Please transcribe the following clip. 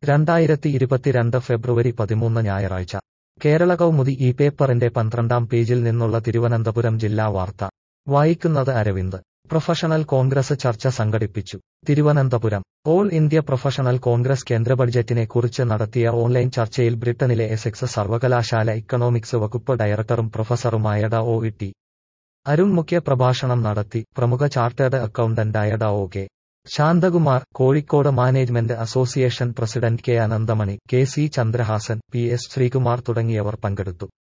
രണ്ടായിരത്തി ഇരുപത്തിരണ്ട് ഫെബ്രുവരി പതിമൂന്ന് ഞായറാഴ്ച കേരള കൗമുദി ഈ പേപ്പറിന്റെ പന്ത്രണ്ടാം പേജിൽ നിന്നുള്ള തിരുവനന്തപുരം ജില്ലാ വാർത്ത വായിക്കുന്നത് അരവിന്ദ് പ്രൊഫഷണൽ കോൺഗ്രസ് ചർച്ച സംഘടിപ്പിച്ചു Thiruvananthapuram all India professional Congress കേന്ദ്ര ബഡ്ജറ്റിനെ കുറിച്ച് നടത്തിയ ഓൺലൈൻ ചർച്ചയിൽ ബ്രിട്ടനിലെ എസെക്സ് സർവകലാശാല ഇക്കണോമിക്സ് വകുപ്പ് ഡയറക്ടറും പ്രൊഫസറുമായ ഡ ഒ ഇ ടി അരുൺ മുഖ്യ പ്രഭാഷണം നടത്തി പ്രമുഖ ചാർട്ടേഡ് അക്കൗണ്ടന്റായ ഡ ഒ K Santhakumar Kozhikode management association president K Ananthamani K C Chandrahasan P S Sreekumar തുടങ്ങിയവർ പങ്കെടുത്തു